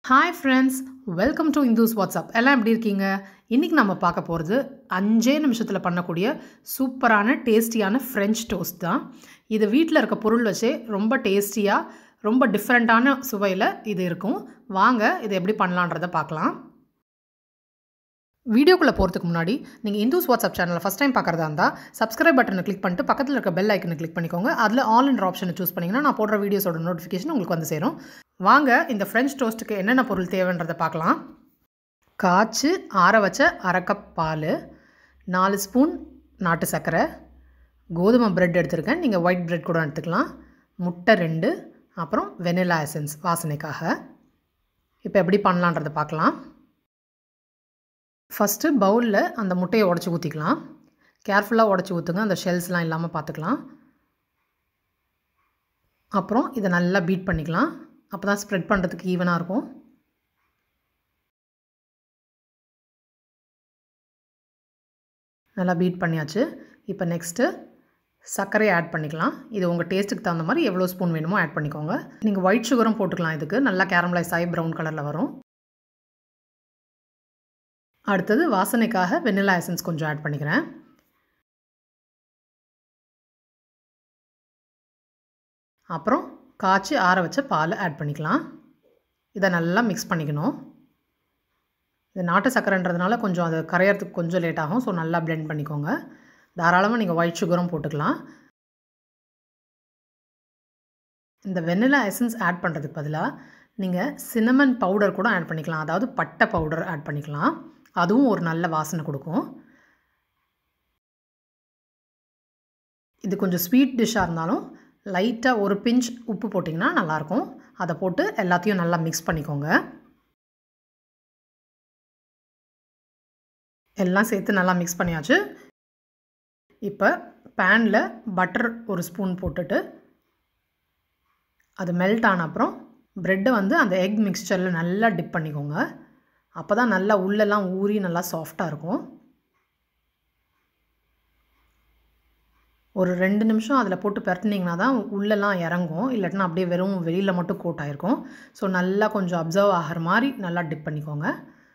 hi friends welcome to இந்துஸ் WhatsApp எல்லாம் எப்படி இருக்கீங்க இன்றைக்கி நம்ம பார்க்க போகிறது அஞ்சே நிமிஷத்தில் பண்ணக்கூடிய சூப்பரான டேஸ்டியான ஃப்ரெஞ்ச் டோஸ்ட் தான் இது வீட்டில் இருக்க பொருள் வச்சே ரொம்ப டேஸ்டியாக ரொம்ப டிஃப்ரெண்ட்டான சுவையில் இது இருக்கும் வாங்க இது எப்படி பண்ணலான்றதை பார்க்கலாம் வீடியோக்குள்ளே போகிறதுக்கு முன்னாடி நீங்கள் இந்துஸ் வாட்ஸ்அப் சேனலை ஃபஸ்ட் டைம் பார்க்குறதா இருந்தால் சப்ஸ்கிரைப் பட்டனை கிளிக் பண்ணிட்டு பக்கத்தில் இருக்க பெல் ஐக்கனை கிளிக் பண்ணிக்கோங்க அதில் ஆல் என்ற ஆப்ஷனை சூஸ் பண்ணிங்கன்னா நான் போடுற வீடியோஸோட நோட்டிஃபிகேஷன் உங்களுக்கு வந்து சேரும் வாங்க இந்த ஃப்ரெஞ்ச் டோஸ்ட்டுக்கு என்னென்ன பொருள் தேவைன்றதை பார்க்கலாம் காய்ச்சி ஆற வச்ச அரை கப் பால் நாலு ஸ்பூன் நாட்டு சர்க்கரை கோதுமை பிரெட் எடுத்திருக்கேன் நீங்கள் ஒயிட் பிரெட் கூட எடுத்துக்கலாம் முட்டை ரெண்டு அப்புறம் வெனிலா எசன்ஸ் வாசனைக்காக இப்போ எப்படி பண்ணலான்றதை பார்க்கலாம் ஃபஸ்ட்டு பவுலில் அந்த முட்டையை உடச்சி ஊற்றிக்கலாம் கேர்ஃபுல்லாக உடச்சி ஊற்றுங்க அந்த ஷெல்ஸ்லாம் இல்லாமல் பார்த்துக்கலாம் அப்புறம் இதை நல்லா பீட் பண்ணிக்கலாம் அப்போ தான் ஸ்ப்ரெட் பண்ணுறதுக்கு ஈவனாக இருக்கும் நல்லா பீட் பண்ணியாச்சு இப்போ நெக்ஸ்ட்டு சர்க்கரையை ஆட் பண்ணிக்கலாம் இது உங்கள் டேஸ்ட்டுக்கு தகுந்த மாதிரி எவ்வளோ ஸ்பூன் வேணுமோ ஆட் பண்ணிக்கோங்க நீங்கள் ஒயிட் சுகரும் போட்டுக்கலாம் இதுக்கு நல்லா கேரமலைஸ் ஆகி ப்ரௌன் கலரில் வரும் அடுத்தது வாசனைக்காக வெனிலா எசன்ஸ் கொஞ்சம் ஆட் பண்ணிக்கிறேன் அப்புறம் காய்ச்சி ஆற வச்ச பால் ஆட் பண்ணிக்கலாம் இதை நல்லா மிக்ஸ் பண்ணிக்கணும் இது நாட்டு சர்க்கரைன்றதுனால கொஞ்சம் அது கரையிறதுக்கு கொஞ்சம் லேட் ஆகும் ஸோ நல்லா பிளெண்ட் பண்ணிக்கோங்க தாராளமாக நீங்கள் ஒயிட் சுகரும் போட்டுக்கலாம் இந்த வெனிலா எசன்ஸ் ஆட் பண்ணுறதுக்கு பதிலாக நீங்கள் சினமன் பவுடர் கூட ஆட் பண்ணிக்கலாம் அதாவது பட்டை பவுடர் ஆட் பண்ணிக்கலாம் அதுவும் ஒரு நல்ல வாசனை கொடுக்கும் இது கொஞ்சம் ஸ்வீட் டிஷ்ஷாக இருந்தாலும் லைட்டாக ஒரு பிஞ்ச் உப்பு போட்டிங்கன்னா நல்லாயிருக்கும் அதை போட்டு எல்லாத்தையும் நல்லா மிக்ஸ் பண்ணிக்கோங்க எல்லாம் சேர்த்து நல்லா மிக்ஸ் பண்ணியாச்சு இப்போ பேனில் பட்டர் ஒரு ஸ்பூன் போட்டுட்டு அது மெல்ட் ஆன அப்புறம் ப்ரெட்டை வந்து அந்த எக் மிக்சரில் நல்லா டிப் பண்ணிக்கோங்க அப்போ தான் நல்லா உள்ளெல்லாம் ஊறி நல்லா சாஃப்டாக இருக்கும் ஒரு ரெண்டு நிமிஷம் அதில் போட்டு பரட்டினீங்கன்னா தான் உள்ளெல்லாம் இறங்கும் இல்லாட்டினா அப்படியே வெறும் வெளியில் மட்டும் கோட் ஆகிருக்கும் ஸோ நல்லா கொஞ்சம் அப்சர்வ் ஆகிற மாதிரி நல்லா டிப் பண்ணிக்கோங்க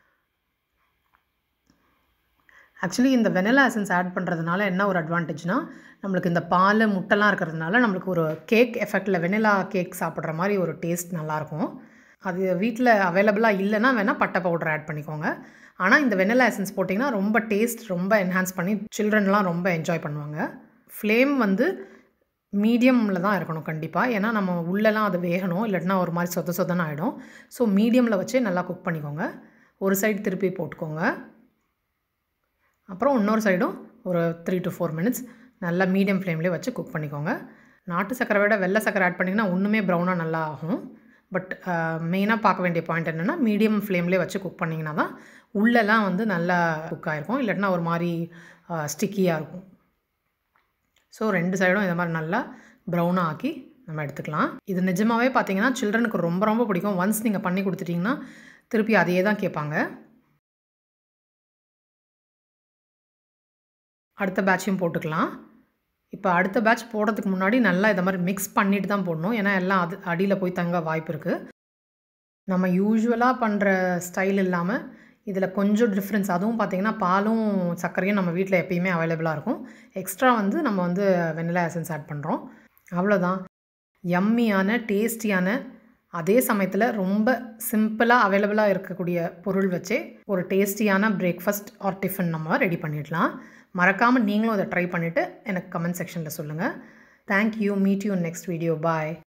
ஆக்சுவலி இந்த வெனிலா எசன்ஸ் ஆட் பண்ணுறதுனால என்ன ஒரு அட்வான்டேஜ்னால் நம்மளுக்கு இந்த பால் முட்டைலாம் இருக்கிறதுனால நம்மளுக்கு ஒரு கேக் எஃபெக்டில் வெனிலா கேக் சாப்பிட்ற மாதிரி ஒரு டேஸ்ட் நல்லாயிருக்கும் அது வீட்டில் அவைலபிளாக இல்லைன்னா வேணால் பட்டை பவுடர் ஆட் பண்ணிக்கோங்க ஆனால் இந்த வெனிலா எசன்ஸ் போட்டிங்கன்னா ரொம்ப டேஸ்ட் ரொம்ப என்ஹான்ஸ் பண்ணி சில்ட்ரன்லாம் ரொம்ப என்ஜாய் பண்ணுவாங்க ஃப்ளேம் வந்து மீடியமில் தான் இருக்கணும் கண்டிப்பாக ஏன்னா நம்ம உள்ளெல்லாம் அது வேகணும் இல்லாட்டினா ஒரு மாதிரி சொத சொதன்னு ஆகிடும் ஸோ மீடியமில் வச்சே நல்லா குக் பண்ணிக்கோங்க ஒரு சைடு திருப்பி போட்டுக்கோங்க அப்புறம் இன்னொரு சைடும் ஒரு த்ரீ டு ஃபோர் மினிட்ஸ் நல்லா மீடியம் ஃப்ளேம்லேயே வச்சு குக் பண்ணிக்கோங்க நாட்டு சக்கரை விட வெள்ளை சக்கரை ஆட் பண்ணிங்கன்னா இன்னுமே ப்ரௌனாக நல்லா ஆகும் பட் மெயினாக பார்க்க வேண்டிய பாயிண்ட் என்னென்னா மீடியம் ஃப்ளேம்லேயே வச்சு குக் பண்ணிங்கன்னா தான் உள்ளெல்லாம் வந்து நல்லா குக் ஆகிருக்கும் இல்லாட்டினா ஒரு மாதிரி ஸ்டிக்கியாக இருக்கும் ஸோ ரெண்டு சைடும் இந்த மாதிரி நல்லா ப்ரௌனாக ஆக்கி நம்ம எடுத்துக்கலாம் இது நிஜமாகவே பார்த்தீங்கன்னா சில்ட்ரனுக்கு ரொம்ப ரொம்ப பிடிக்கும் ஒன்ஸ் நீங்கள் பண்ணி கொடுத்துட்டிங்கன்னா திருப்பி அதையே தான் கேட்பாங்க அடுத்த பேட்சையும் போட்டுக்கலாம் இப்போ அடுத்த பேட்ச் போடுறதுக்கு முன்னாடி நல்லா இதை மாதிரி மிக்ஸ் பண்ணிட்டு தான் போடணும் ஏன்னா எல்லாம் அது அடியில் போய் தங்க வாய்ப்பு இருக்குது நம்ம யூஸ்வலாக பண்ணுற ஸ்டைல் இல்லாமல் இதில் கொஞ்சம் டிஃப்ரென்ஸ் அதுவும் பார்த்திங்கன்னா பாலும் சர்க்கரையும் நம்ம வீட்டில் எப்பயுமே அவைலபிளாக இருக்கும் எக்ஸ்ட்ரா வந்து நம்ம வந்து வெனிலா எசன்ஸ் ஆட் பண்ணுறோம் அவ்வளோதான் யம்மியான டேஸ்டியான அதே சமயத்தில் ரொம்ப சிம்பிளாக அவைலபிளாக இருக்கக்கூடிய பொருள் வச்சே ஒரு டேஸ்டியான பிரேக்ஃபாஸ்ட் ஆர் டிஃபன் நம்ம ரெடி பண்ணிடலாம் மறக்காமல் நீங்களும் அதை ட்ரை பண்ணிவிட்டு எனக்கு கமெண்ட் செக்ஷனில் சொல்லுங்கள் thank you meet you next video bye